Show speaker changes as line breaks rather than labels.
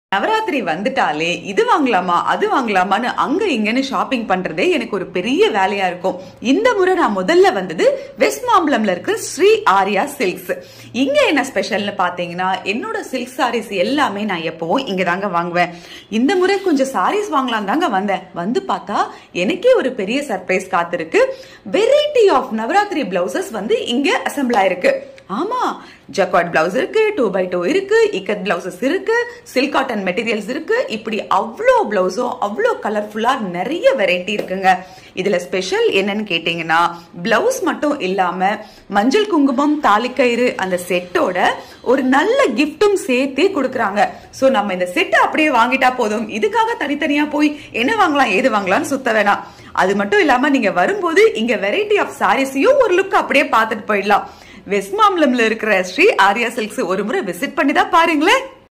நவராத்திரி வந்துட்டாலே இது வாங்கலாமா அது வாங்கலாமான்னு அங்க இங்கன்னு ஷாப்பிங் பண்றதே எனக்கு ஒரு பெரிய வேலையா இருக்கும் இந்த முறை நான் முதல்ல வந்தது வெஸ்ட் மாம்பலம்ல இருக்கிற ஸ்ரீ ஆர்யா சில்க்ஸ் இங்க என்ன ஸ்பெஷல்னு பாத்தீங்கன்னா என்னோட சில்க் சாரீஸ் எல்லாமே நான் எப்பவும் இங்க தாங்க வாங்குவேன் இந்த முறை கொஞ்சம் சாரீஸ் வாங்கலாம் தாங்க வந்தேன் வந்து பார்த்தா எனக்கே ஒரு பெரிய சர்ப்ரைஸ் காத்திருக்கு வெரைட்டி ஆஃப் நவராத்திரி பிளவுசஸ் வந்து இங்க அசம்பிள் ஆயிருக்கு ஆமா ஜக்காட் பிளவுஸ் இருக்கு டூ பை டூ இருக்கு இக்கத் பிளவுசஸ் இருக்கு சில்க் காட்டன் மெட்டீரியல்ஸ் இருக்கு இப்படி அவ்வளோ பிளவுஸும் அவ்வளோ கலர்ஃபுல்லா நிறைய வெரைட்டி இருக்குங்க இதுல ஸ்பெஷல் என்னன்னு கேட்டீங்கன்னா பிளவுஸ் மட்டும் இல்லாம மஞ்சள் குங்குமம் தாலிக்கயிறு அந்த செட்டோட ஒரு நல்ல கிஃப்ட்டும் சேர்த்தே கொடுக்குறாங்க ஸோ நம்ம இந்த செட்டை அப்படியே வாங்கிட்டா போதும் இதுக்காக தனித்தனியா போய் என்ன வாங்கலாம் ஏது வாங்கலாம்னு சுத்த வேணாம் அது மட்டும் இல்லாம நீங்க வரும்போது இங்க வெரைட்டி ஆஃப் சாரீஸையும் ஒரு லுக் அப்படியே பார்த்துட்டு போயிடலாம் வெஸ்ட் மாம்பலம்ல இருக்கிற ஸ்ரீ ஆர்யா சில்க்ஸ் ஒரு முறை விசிட் பண்ணி தான் பாருங்களேன்